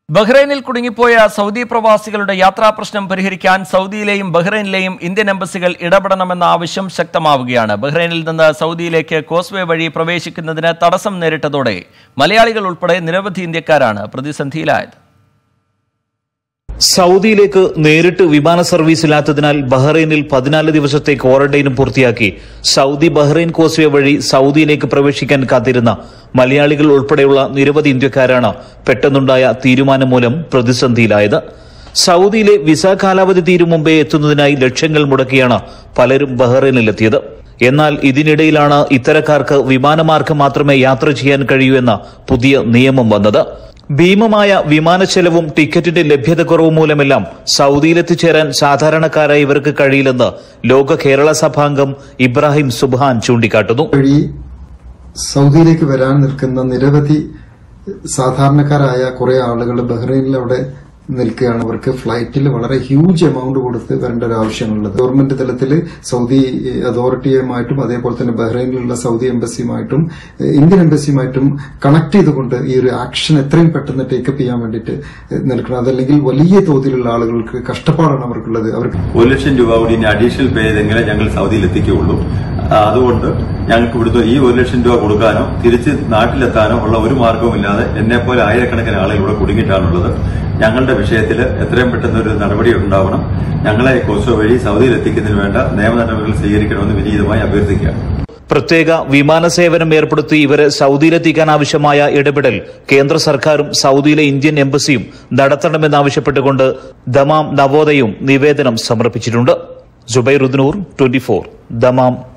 ബഹ്റൈനിൽ കുടുങ്ങിപ്പോയ സൗദി പ്രവാസികളുടെ യാത്രാ പ്രശ്നം പരിഹരിക്കാൻ സൗദിയിലെയും ബഹ്റൈനിലെയും ഇന്ത്യൻ എംബസികൾ ഇടപെടണമെന്ന ആവശ്യം ശക്തമാവുകയാണ് ബഹ്റൈനിൽ നിന്ന് സൗദിയിലേക്ക് കോസ്വേ വഴി പ്രവേശിക്കുന്നതിന് തടസ്സം നേരിട്ടതോടെ മലയാളികൾ ഉൾപ്പെടെ നിരവധി ഇന്ത്യക്കാരാണ് പ്രതിസന്ധിയിലായത് സൗദിയിലേക്ക് നേരിട്ട് വിമാന സർവീസ് ഇല്ലാത്തതിനാൽ ബഹ്റൈനിൽ പതിനാല് ദിവസത്തെ ക്വാറന്റൈനും പൂർത്തിയാക്കി സൗദി ബഹ്റൈൻ കോസ്വേ വഴി സൗദിയിലേക്ക് പ്രവേശിക്കാൻ കാത്തിരുന്ന മലയാളികൾ ഉൾപ്പെടെയുള്ള നിരവധി ഇന്ത്യക്കാരാണ് പെട്ടെന്നുണ്ടായ തീരുമാനം മൂലം പ്രതിസന്ധിയിലായത് സൗദിയിലെ വിസ കാലാവധി തീരും മുമ്പേ എത്തുന്നതിനായി ലക്ഷങ്ങൾ മുടക്കിയാണ് പലരും ബഹ്റൈനിലെത്തിയത് എന്നാൽ ഇതിനിടയിലാണ് ഇത്തരക്കാർക്ക് വിമാനമാർഗം മാത്രമേ യാത്ര ചെയ്യാൻ കഴിയൂ എന്ന പുതിയ നിയമം വന്നത് ഭീമമായ വിമാനച്ചെലവും ടിക്കറ്റിന്റെ ലഭ്യതക്കുറവും മൂലമെല്ലാം സൗദിയിലെത്തിച്ചേരാൻ സാധാരണക്കാരായ ഇവർക്ക് കഴിയില്ലെന്ന് ലോക കേരള സഭാംഗം ഇബ്രാഹിം സുബ്ഹാൻ ചൂണ്ടിക്കാട്ടുന്നു വഴി സൗദിയിലേക്ക് വരാൻ നിൽക്കുന്ന നിരവധി സാധാരണക്കാരായ കുറെ ആളുകൾ ബഹ്റൈനിൽ അവിടെ നിൽക്കുകയാണ് അവർക്ക് ഫ്ലൈറ്റിൽ വളരെ ഹ്യൂജ് എമൗണ്ട് കൊടുത്ത് വരേണ്ട ഒരു ആവശ്യമുള്ളത് ഗവൺമെന്റ് തലത്തിൽ സൗദി അതോറിറ്റിയുമായിട്ടും അതേപോലെ തന്നെ ബഹ്റൈനിലുള്ള സൗദി എംബസിയുമായിട്ടും ഏഹ്, ഇന്ത്യൻ എംബസിയുമായിട്ടും കണക്ട് ചെയ്തുകൊണ്ട് ഈ ഒരു ആക്ഷൻ എത്രയും പെട്ടെന്ന് ടേക്കപ്പ് ചെയ്യാൻ വേണ്ടിയിട്ട് ഏഹ്, നിൽക്കണം അതല്ലെങ്കിൽ വലിയ തോതിലുള്ള ആളുകൾക്ക് കഷ്ടപ്പാടാണ് അവർക്കുള്ളത് അവർക്ക് ഒരു ലക്ഷം രൂപ കൂടി ഇനി അഡീഷണൽ പേ ചെയ്തെങ്കിലേ ഞങ്ങൾ സൗദിയിൽ എത്തിക്കുകയുള്ളൂ ആ, അതുകൊണ്ട് ഞങ്ങൾക്ക് ഇവിടുത്തെ ഈ ഒരു ലക്ഷം രൂപ കൊടുക്കാനോ തിരിച്ച് നാട്ടിലെത്താനോ ഉള്ള ഒരു മാർഗവുമില്ലാതെ എന്നെപ്പോലെ ആയിരക്കണക്കിന് ആളുകൾ ഇവിടെ കുടുങ്ങിയിട്ടാണുള്ളത് ഞങ്ങളുടെ വിഷയത്തിൽ എത്രയും പെട്ടെന്ന് ഒരു നടപടി ഉണ്ടാവണം ഞങ്ങളെ കോസോ വഴി സൗദിയിൽ എത്തിക്കുന്നതിന് വേണ്ട നിയമ നടപടികൾ സ്വീകരിക്കണമെന്ന് വിനീതമായി അഭ്യർത്ഥിക്കുകയാണ് പ്രത്യേക വിമാന സേവനം ഏർപ്പെടുത്തി ഇവരെ സൗദിയിലെത്തിക്കാൻ ആവശ്യമായ ഇടപെടൽ കേന്ദ്ര സർക്കാരും സൗദിയിലെ ഇന്ത്യൻ എംബസിയും നടത്തണമെന്നാവശ്യപ്പെട്ടുകൊണ്ട് ദമാം നവോദയവും നിവേദനം സമർപ്പിച്ചിട്ടുണ്ട് ജുബൈറുദ്നൂർ ട്വന്റി ദമാം